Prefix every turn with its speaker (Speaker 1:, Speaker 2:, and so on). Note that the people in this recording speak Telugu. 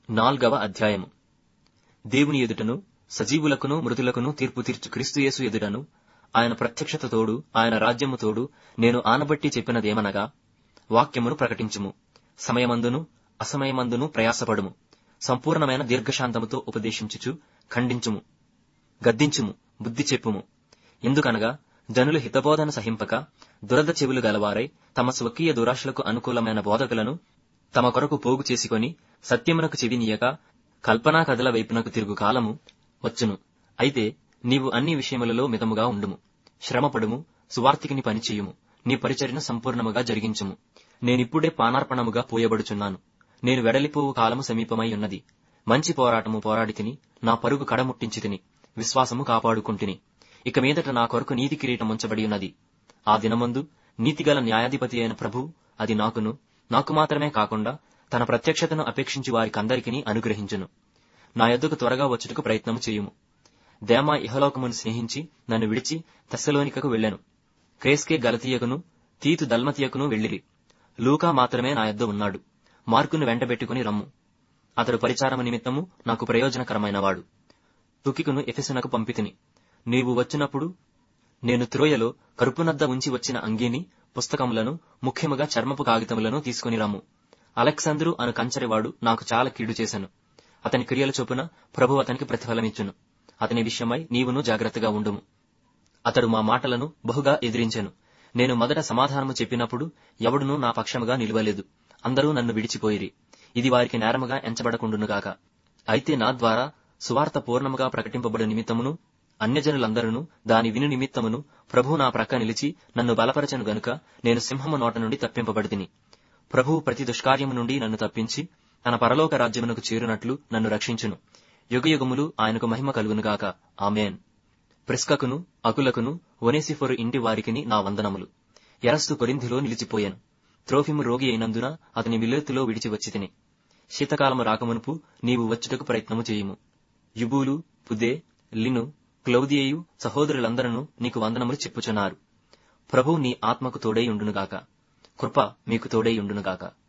Speaker 1: నాల్గవ అధ్యాయము దేవుని ఎదుటను సజీవులకును మృతులకును తీర్పు తీర్చు క్రీస్తుయేసు ఎదుటను ఆయన ప్రత్యక్షత తోడు ఆయన రాజ్యము తోడు నేను ఆనబట్టి చెప్పినదేమనగా వాక్యమును ప్రకటించుము సమయమందును అసమయమందును ప్రయాసపడుము సంపూర్ణమైన దీర్ఘశాంతముతో ఉపదేశించుచు ఖండించుము గద్దించుము బుద్ధి చెప్పుము ఎందుకనగా జనులు హితబోధన సహింపక దురద చెవులు గలవారై తమ స్వకీయ దురాశలకు అనుకూలమైన బోధకులను తమ కొరకు పోగు చేసుకొని సత్యమునకు చెవినీయక కల్పనా కథల వైపునకు తిరుగు కాలము వచ్చును అయితే నీవు అన్ని విషయములలో మితముగా ఉండుము శ్రమపడుము సువార్తికిని పనిచేయుము నీ పరిచర్యను సంపూర్ణముగా జరిగించుము నేనిప్పుడే పానార్పణముగా పోయబడుచున్నాను నేను వెడలిపోవు కాలము సమీపమై ఉన్నది మంచి పోరాటము పోరాడి తిని నా పరుగు కడముట్టించి తిని విశ్వాసము కాపాడుకుంటుని ఇక మీదట నా కొరకు నీతి కిరీటం ఉంచబడి ఉన్నది ఆ దినమందు నీతిగల న్యాయాధిపతి అయిన ప్రభు అది నాకును నాకు మాత్రమే కాకుండా తన ప్రత్యక్షతను అపేక్షించి వారికందరికీ అనుగ్రహించును నా యొద్దకు త్వరగా వచ్చుటకు ప్రయత్నము చేయుము దేమా ఇహలోకమును స్నేహించి నన్ను విడిచి తెస్సలోనికకు వెళ్ళెను క్రేస్కే గలతీయకును తీతు దల్మతీయకును వెళ్ళిరి లూకా మాత్రమే నా యొద్ద ఉన్నాడు మార్కును వెంటబెట్టుకుని రమ్ము అతడు పరిచారము నిమిత్తము నాకు ప్రయోజనకరమైనవాడు తుకికును ఎఫెసునకు పంపితిని నీవు వచ్చినప్పుడు నేను త్రోయలో కరుపునద్ద ఉంచి వచ్చిన అంగీని పుస్తకములను ముఖ్యముగా చర్మపు కాగితములను తీసుకుని రమ్ము అలెక్సాంద్రు అను కంచరివాడు నాకు చాలా కీడు చేశాను అతని క్రియల చొప్పున ప్రభు అతనికి ప్రతిఫలమిచ్చును అతని విషయమై నీవును జాగ్రత్తగా ఉండుము అతడు మా మాటలను బహుగా ఎదిరించెను నేను మొదట సమాధానము చెప్పినప్పుడు ఎవడునూ నా పక్షముగా నిలవలేదు అందరూ నన్ను విడిచిపోయిరి ఇది వారికి నేరముగా ఎంచబడకుండునుగాక అయితే నా ద్వారా సువార్త పూర్ణముగా ప్రకటింపబడు నిమిత్తమును అన్యజనులందరూ దాని విను నిమిత్తమును ప్రభు నా ప్రక్క నిలిచి నన్ను బలపరచను గనుక నేను సింహము నోట నుండి తప్పింపబడితిని ప్రభువు ప్రతి దుష్కార్యము నుండి నన్ను తప్పించి తన పరలోక రాజ్యమునకు చేరునట్లు నన్ను రక్షించును యుగయుగములు ఆయనకు మహిమ కలుగునుగాక ఆమెన్ ప్రిస్కకును అకులకును ఒనేసిఫోరు ఇంటి వారికిని నా వందనములు ఎరస్తు కొరింథిలో నిలిచిపోయాను త్రోఫిము రోగి అయినందున అతని విలేతులో విడిచి వచ్చి తిని శీతకాలము రాకమునుపు నీవు వచ్చుటకు ప్రయత్నము చేయుము యుబూలు పుదే లిను క్లౌదియయు సహోదరులందరూ నీకు వందనములు చెప్పుచున్నారు ప్రభు నీ ఆత్మకు తోడై ఉండునుగాక కృప మీకు తోడై ఉండునుగాక